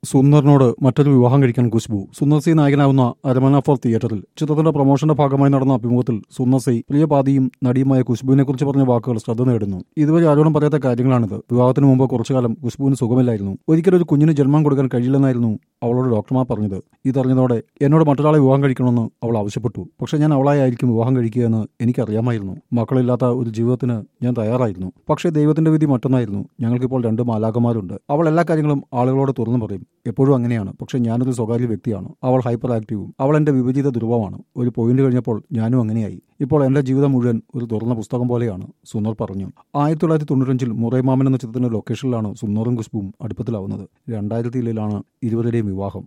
സുന്ദറിനോട് മറ്റൊരു വിവാഹം കഴിക്കാൻ ഖുശ്ബു സുന്ദർ സി നായകനാവുന്ന അരമന ഫോർ തിയേറ്ററിൽ ചിത്രത്തിന്റെ പ്രൊമോഷന്റെ ഭാഗമായി നടന്ന അഭിമുഖത്തിൽ സുന്ദർ സി പ്രിയപാതിയും നടിയുമായ ഖുശ്ബുവിനെ കുറിച്ച് പറഞ്ഞ വാക്കുകൾ ശ്രദ്ധ നേടുന്നു ഇതുവരെ ആരോടും പറയാത്ത കാര്യങ്ങളാണിത് വിവാഹത്തിന് മുമ്പ് കുറച്ചുകാലം ഖുശ്ബുവിന് സുഖമില്ലായിരുന്നു ഒരിക്കലും ഒരു കുഞ്ഞിന് ജന്മം കൊടുക്കാൻ കഴിയില്ലെന്നായിരുന്നു അവളോട് ഡോക്ടർമാർ പറഞ്ഞത് ഇതറിഞ്ഞതോടെ എന്നോട് മറ്റൊരാളെ വിവാഹം കഴിക്കണമെന്ന് അവൾ ആവശ്യപ്പെട്ടു പക്ഷെ ഞാൻ അവളായിരിക്കും വിവാഹം കഴിക്കുക എന്ന് എനിക്കറിയാമായിരുന്നു മക്കളില്ലാത്ത ഒരു ജീവിതത്തിന് ഞാൻ തയ്യാറായിരുന്നു പക്ഷേ ദൈവത്തിന്റെ വിധി മറ്റൊന്നായിരുന്നു ഞങ്ങൾക്കിപ്പോൾ രണ്ട് മാലാകന്മാരുണ്ട് അവൾ എല്ലാ കാര്യങ്ങളും ആളുകളോട് തുറന്നു പറയും എപ്പോഴും അങ്ങനെയാണ് പക്ഷെ ഞാനൊരു സ്വകാര്യ വ്യക്തിയാണ് അവൾ ഹൈപ്പർ ആക്റ്റീവും അവൾ എന്റെ വിപരീത ധ്രുവമാണ് ഒരു പോയിന്റ് കഴിഞ്ഞപ്പോൾ ഞാനും അങ്ങനെയായി ഇപ്പോൾ എന്റെ ജീവിതം മുഴുവൻ ഒരു തുറന്ന പുസ്തകം പോലെയാണ് സുന്ദർ പറഞ്ഞു ആയിരത്തി തൊള്ളായിരത്തി തൊണ്ണൂറ്റഞ്ചിൽ മുറൈമാമൻ എന്ന ചിത്രത്തിന്റെ ലൊക്കേഷനിലാണ് സുന്ദറും ഖുശ്ബുവും അടുപ്പത്തിലാവുന്നത് രണ്ടായിരത്തിയിലാണ് ഇരുവരുടെയും വിവാഹം